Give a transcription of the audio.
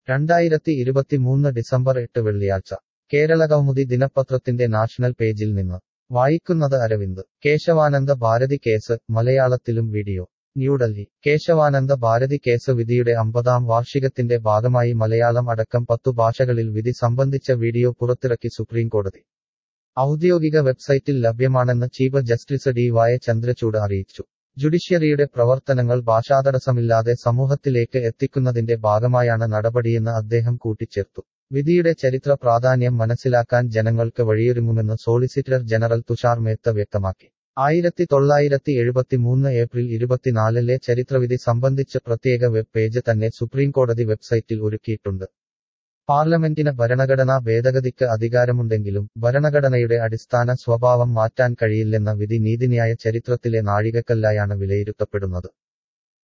രണ്ടായിരത്തി ഇരുപത്തിമൂന്ന് ഡിസംബർ എട്ട് വെള്ളിയാഴ്ച കേരള കൗമുദി ദിനപത്രത്തിന്റെ നാഷണൽ പേജിൽ നിന്ന് വായിക്കുന്നത് അരവിന്ദ് കേശവാനന്ദ ഭാരതി കേസ് മലയാളത്തിലും വീഡിയോ ന്യൂഡൽഹി കേശവാനന്ദ ഭാരതി കേസ് വിധിയുടെ അമ്പതാം വാർഷികത്തിന്റെ ഭാഗമായി മലയാളം അടക്കം പത്തു ഭാഷകളിൽ വിധി സംബന്ധിച്ച വീഡിയോ പുറത്തിറക്കി സുപ്രീംകോടതി ഔദ്യോഗിക വെബ്സൈറ്റിൽ ലഭ്യമാണെന്ന് ചീഫ് ജസ്റ്റിസ് ഡി വായ ചന്ദ്രചൂഡ് അറിയിച്ചു ജുഡീഷ്യറിയുടെ പ്രവർത്തനങ്ങൾ ഭാഷാതടസ്സമില്ലാതെ സമൂഹത്തിലേക്ക് എത്തിക്കുന്നതിന്റെ ഭാഗമായാണ് നടപടിയെന്ന് അദ്ദേഹം കൂട്ടിച്ചേർത്തു വിധിയുടെ ചരിത്ര പ്രാധാന്യം മനസ്സിലാക്കാൻ ജനങ്ങൾക്ക് വഴിയൊരുങ്ങുമെന്ന് സോളിസിറ്റർ ജനറൽ തുഷാർ മേത്ത വ്യക്തമാക്കി ആയിരത്തി തൊള്ളായിരത്തി എഴുപത്തിമൂന്ന് ഏപ്രിൽ ഇരുപത്തിനാലിലെ ചരിത്രവിധി സംബന്ധിച്ച് പ്രത്യേക വെബ് പേജ് തന്നെ സുപ്രീംകോടതി വെബ്സൈറ്റിൽ ഒരുക്കിയിട്ടുണ്ട് പാർലമെന്റിന് ഭരണഘടനാ ഭേദഗതിക്ക് അധികാരമുണ്ടെങ്കിലും ഭരണഘടനയുടെ അടിസ്ഥാന സ്വഭാവം മാറ്റാൻ കഴിയില്ലെന്ന വിധി നീതിന്യായ ചരിത്രത്തിലെ നാഴികക്കല്ലായാണ് വിലയിരുത്തപ്പെടുന്നത്